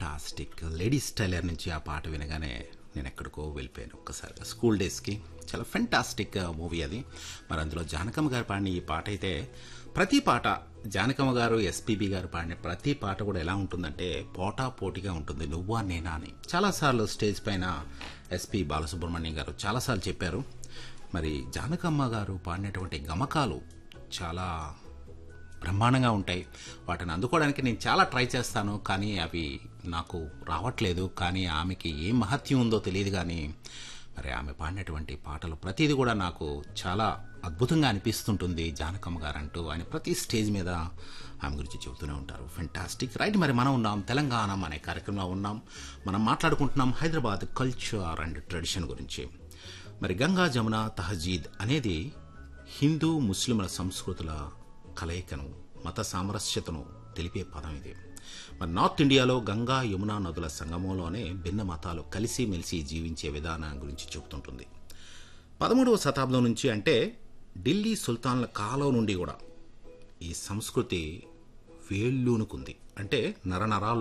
fantastic ladies tailor నుంచి ఆ పాట వినగానే నేను ఎక్కడికో వెళ్ళిపోయాను ఒక్కసారిగా స్కూల్ డేస్కి చాలా ఫెంటాస్టిక్ మూవీ అది మరి అందులో జానకమ్మ గారు పాడిన ఈ పాట అయితే ప్రతి పాట జానకమ్మ గారు ఎస్పీబీ గారు పాడిన ప్రతి పాట కూడా ఎలా ఉంటుందంటే పోటా పోటీగా ఉంటుంది నువ్వా నేనా అని చాలాసార్లు స్టేజ్ పైన ఎస్పీ బాలసుబ్రహ్మణ్యం గారు చాలాసార్లు చెప్పారు మరి జానకమ్మ గారు పాడినటువంటి గమకాలు చాలా బ్రహ్మాండంగా ఉంటాయి వాటిని అందుకోవడానికి నేను చాలా ట్రై చేస్తాను కానీ అవి నాకు రావట్లేదు కానీ ఆమెకి ఏం మహత్యం ఉందో తెలియదు కానీ మరి ఆమె పాడినటువంటి పాటలు ప్రతిదీ కూడా నాకు చాలా అద్భుతంగా అనిపిస్తుంటుంది జానకమ్మ గారు అంటూ ఆయన ప్రతి స్టేజ్ మీద ఆమె గురించి చెబుతూనే ఉంటారు ఫెంటాస్టిక్ రైట్ మరి మనం ఉన్నాం తెలంగాణ అనే కార్యక్రమంలో ఉన్నాం మనం మాట్లాడుకుంటున్నాం హైదరాబాద్ కల్చర్ అండ్ ట్రెడిషన్ గురించి మరి గంగా జమున తహజీద్ అనేది హిందూ ముస్లింల సంస్కృతుల కలయికను మత సామరస్యతను తెలిపే పదం ఇది మరి నార్త్ ఇండియాలో గంగా యమునా నదుల సంగమంలోనే భిన్న మతాలు కలిసి మెలిసి జీవించే విధానం గురించి చెబుతుంటుంది పదమూడవ శతాబ్దం నుంచి అంటే ఢిల్లీ సుల్తాన్ల కాలం నుండి కూడా ఈ సంస్కృతి వేళ్ళూనుకుంది అంటే నరనరాల్లో